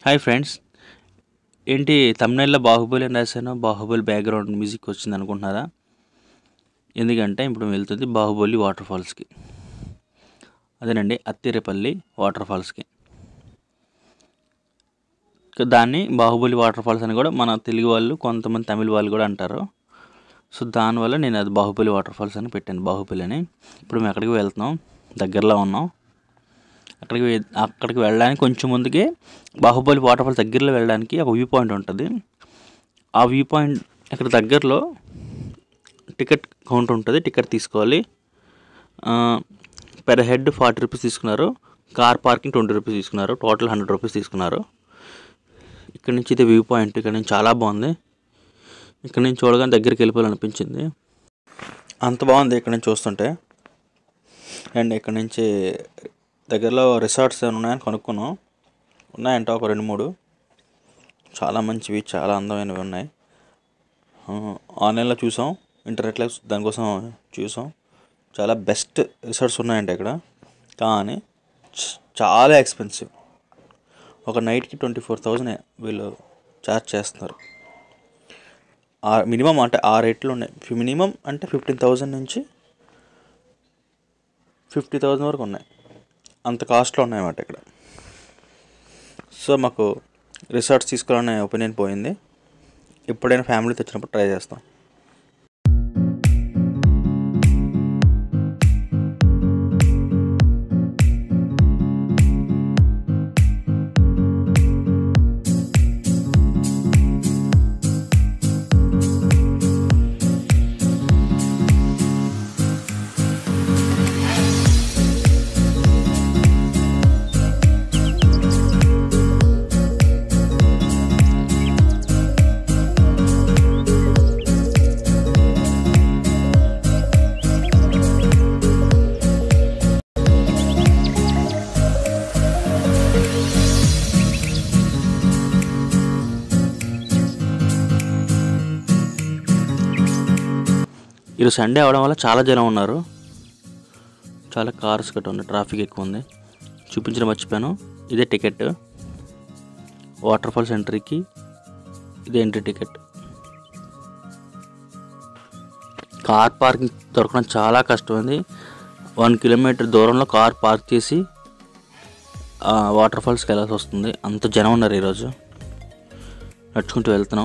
hi friends ఏంటి తమిళలో బాహుబలి అని రాశాను బాహుబలి బ్యాక్గ్రౌండ్ మ్యూజిక్ వచ్చింది అనుకుంటున్నారా ఎందుకంటే ఇప్పుడు వెళ్తుంది బాహుబలి వాటర్ ఫాల్స్కి అదేనండి అత్తిరేపల్లి వాటర్ ఫాల్స్కి ఇక దాన్ని బాహుబలి వాటర్ ఫాల్స్ అని కూడా మన తెలుగు వాళ్ళు కొంతమంది తమిళ వాళ్ళు కూడా అంటారు సో దానివల్ల నేను అది బాహుబలి వాటర్ ఫాల్స్ అని పెట్టాను బాహుబలి అని ఇప్పుడు మేము అక్కడికి వెళ్తున్నాం దగ్గరలో ఉన్నాం అక్కడికి వె- అక్కడికి వెళ్ళడానికి కొంచెం ముందుకే బాహుబలి వాటర్ ఫాల్స్ దగ్గరలో వెళ్ళడానికి ఒక వ్యూ పాయింట్ ఉంటుంది ఆ వ్యూ పాయింట్ ఇక్కడ దగ్గరలో టికెట్ కౌంటర్ ఉంటుంది టికెట్ తీసుకోవాలి పెర్ హెడ్ ఫార్టీ రూపీస్ తీసుకున్నారు కార్ పార్కింగ్ ట్వంటీ రూపీస్ తీసుకున్నారు టోటల్ హండ్రెడ్ రూపీస్ తీసుకున్నారు ఇక్కడ నుంచి ఇది వ్యూ పాయింట్ ఇక్కడ నుంచి చాలా బాగుంది ఇక్కడ నుంచి చూడగానే దగ్గరికి వెళ్ళిపోవాలనిపించింది అంత బాగుంది ఇక్కడ నుంచి చూస్తుంటే అండ్ ఇక్కడ నుంచి దగ్గరలో రిసార్ట్స్ ఏమైనా ఉన్నాయని కనుక్కున్నాం ఉన్నాయంట ఒక రెండు మూడు చాలా మంచివి చాలా అందమైనవి ఉన్నాయి ఆ, ఆన్లైన్లో చూసాం ఇంటర్నెట్లో దానికోసం చూసాం చాలా బెస్ట్ రిసార్ట్స్ ఉన్నాయంట ఇక్కడ కానీ చ- చాలా ఎక్స్పెన్సివ్ ఒక నైట్కి ట్వంటీ ఫోర్ థౌజండ్ వీళ్ళు ఛార్జ్ చేస్తున్నారు ఆ మినిమం అంటే ఆ రేట్లు ఉన్నాయి మినిమం అంటే ఫిఫ్టీన్ థౌజండ్ నుంచి ఫిఫ్టీ థౌజండ్ వరకు ఉన్నాయి అంత కాస్ట్లో ఉన్నాయన్నమాట ఇక్కడ సో మాకు రిసార్ట్స్ తీసుకోవాలనే ఒపీనియన్ పోయింది ఎప్పుడైనా ఫ్యామిలీ తెచ్చినప్పుడు ట్రై చేస్తాం ఈరోజు సండే అవడం వల్ల చాలా జనం ఉన్నారు చాలా కార్స్ గట్రా ఉన్నాయి ట్రాఫిక్ ఎక్కువ ఉంది చూపించడం మర్చిపోయాను ఇదే టికెట్ వాటర్ ఫాల్స్ ఎంట్రీకి ఇదే ఎంట్రీ టికెట్ కార్ పార్కింగ్ దొరకడం చాలా కష్టమైంది వన్ కిలోమీటర్ దూరంలో కార్ పార్క్ చేసి ఆ వాటర్ ఫాల్స్కి వెళ్ళాల్సి వస్తుంది అంత జనం ఉన్నారు ఈరోజు నడుచుకుంటూ వెళ్తున్నాం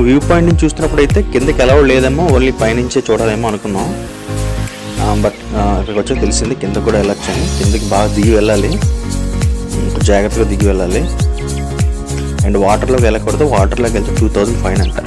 వ్యూ పాయింట్ నుంచి చూస్తున్నప్పుడు అయితే కిందకి ఎలా లేదేమో ఓన్లీ పైనుంచే చూడాలేమో అనుకున్నాం బట్ ఇక్కడికి వచ్చాక తెలిసింది కింద కూడా వెళ్ళొచ్చని కిందకి బాగా దిగి వెళ్ళాలి కొంచెం జాగ్రత్తగా దిగి వెళ్ళాలి అండ్ వాటర్లోకి వెళ్ళకూడదు వాటర్లోకి వెళ్తే టూ థౌజండ్ ఫైన్ అంట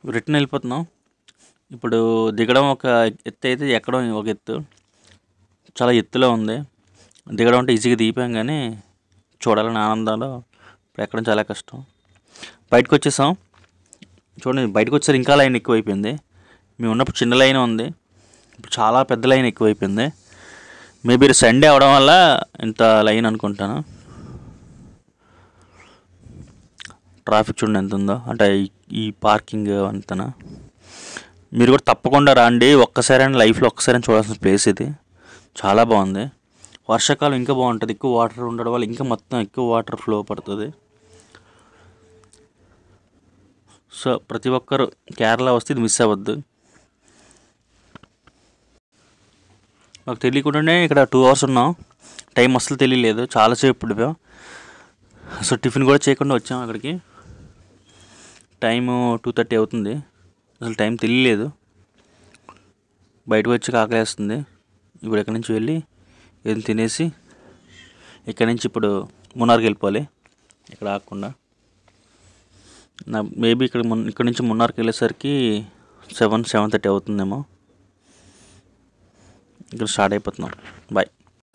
రిటర్న్ వెళ్ళిపోతున్నాం ఇప్పుడు దిగడం ఒక ఎత్తు అయితే ఎక్కడం ఒక ఎత్తు చాలా ఎత్తులో ఉంది దిగడం అంటే ఈజీగా దిగిపోయాం కానీ చూడాలని ఆనందంలో ఇప్పుడు ఎక్కడం చాలా కష్టం బయటకు వచ్చేసాం చూడండి బయటకు వచ్చేసరికి ఇంకా లైన్ ఎక్కువైపోయింది మేము ఉన్నప్పుడు చిన్న లైన్ ఉంది ఇప్పుడు చాలా పెద్ద లైన్ ఎక్కువైపోయింది మేబీ సండే అవడం వల్ల ఇంత లైన్ అనుకుంటాను ట్రాఫిక్ చూడండి ఎంత ఉందో అంటే ఈ- ఈ పార్కింగ్ అంతనా మీరు కూడా తప్పకుండా రండి ఒక్కసారైనా లైఫ్లో ఒక్కసారి చూడాల్సిన ప్లేస్ ఇది చాలా బాగుంది వర్షాకాలం ఇంకా బాగుంటుంది ఎక్కువ వాటర్ ఉండడం వల్ల ఇంకా మొత్తం ఎక్కువ వాటర్ ఫ్లో పడుతుంది సో ప్రతి ఒక్కరు కేరళ వస్తే ఇది మిస్ అవ్వద్దు మాకు తెలియకుండానే ఇక్కడ టూ అవర్స్ ఉన్నాం టైం అస్సలు తెలియలేదు చాలాసేపు పడిపోయాం సో టిఫిన్ కూడా చేయకుండా వచ్చాం అక్కడికి టైము టూ థర్టీ అవుతుంది అసలు టైం తెలియలేదు బయటకు వచ్చి కాకలేస్తుంది ఇప్పుడు ఎక్కడి నుంచి వెళ్ళి ఏం తినేసి ఇక్కడి నుంచి ఇప్పుడు మున్నార్కి వెళ్ళిపోవాలి ఇక్కడ ఆగకుండా నా మేబీ ఇక్కడ మున్ ఇక్కడ నుంచి మున్నార్కి వెళ్ళేసరికి సెవెన్ సెవెన్ థర్టీ అవుతుందేమో ఇక్కడ స్టార్ట్ అయిపోతున్నాం బాయ్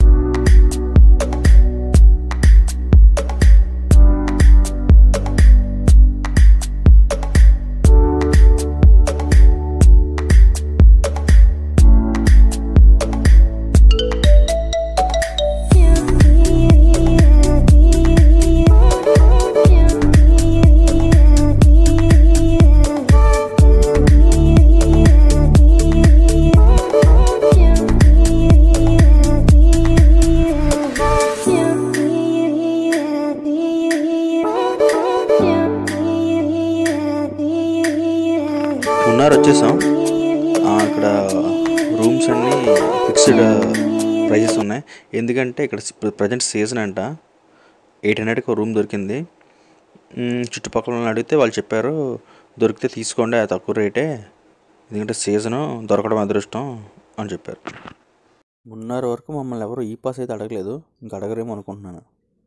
మున్నార్ వచ్చేసాం ఆ, ఇక్కడ రూమ్స్ అన్నీ ఫిక్స్డ్ ప్రైజెస్ ఉన్నాయి ఎందుకంటే ఇక్కడ ప్రజెంట్ సీజన్ అంట ఎయిట్ హండ్రెడ్కి ఒక రూమ్ దొరికింది మ్, చుట్టుపక్కల వాళ్ళని అడిగితే వాళ్ళు చెప్పారు దొరికితే తీసుకోండి అది తక్కువ రేటే ఎందుకంటే సీజను దొరకడం అదృష్టం అని చెప్పారు మున్నార్ వరకు మమ్మల్ని ఎవరు ఈ పాస్ అయితే అడగలేదు ఇంకా అడగరేమో అనుకుంటున్నాను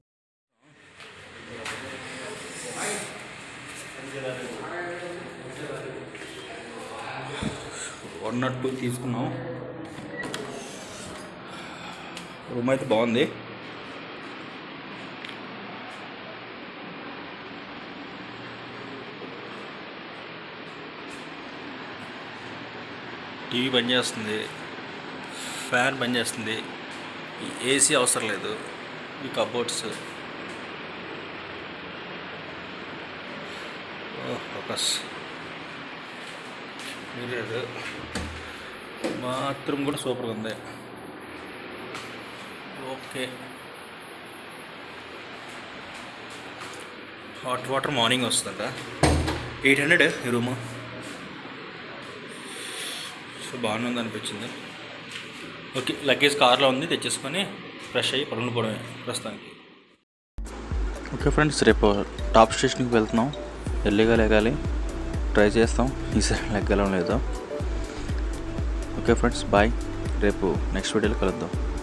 వన్ నాట్ టూ తీసుకున్నాం రూమ్ అయితే బాగుంది టీవీ పనిచేస్తుంది ఫ్యాన్ పనిచేస్తుంది ఈ ఏసీ అవసరం లేదు ఈ కబోర్డ్స్ ఫోకస్ మిర్రర్ బాత్రూమ్ కూడా సూపర్గా ఉంది ఓకే హాట్ వాటర్ మార్నింగ్ వస్తుందంట ఎయిట్ హండ్రెడ్ ఈ రూము సో బాగానే ఉంది అనిపించింది ఓకే లగేజ్ కార్లో ఉంది తెచ్చేసుకొని ఫ్రెష్ అయ్యి పడుకోవడమే ప్రస్తుతానికి ఓకే ఫ్రెండ్స్ రేపు టాప్ స్టేషన్కి వెళ్తున్నాం ఎర్లీగా లేగాలి ట్రై చేస్తాం ఈసారి లెగ్గలం లేదు ఓకే ఫ్రెండ్స్ బాయ్ రేపు నెక్స్ట్ వీడియోలో కలుద్దాం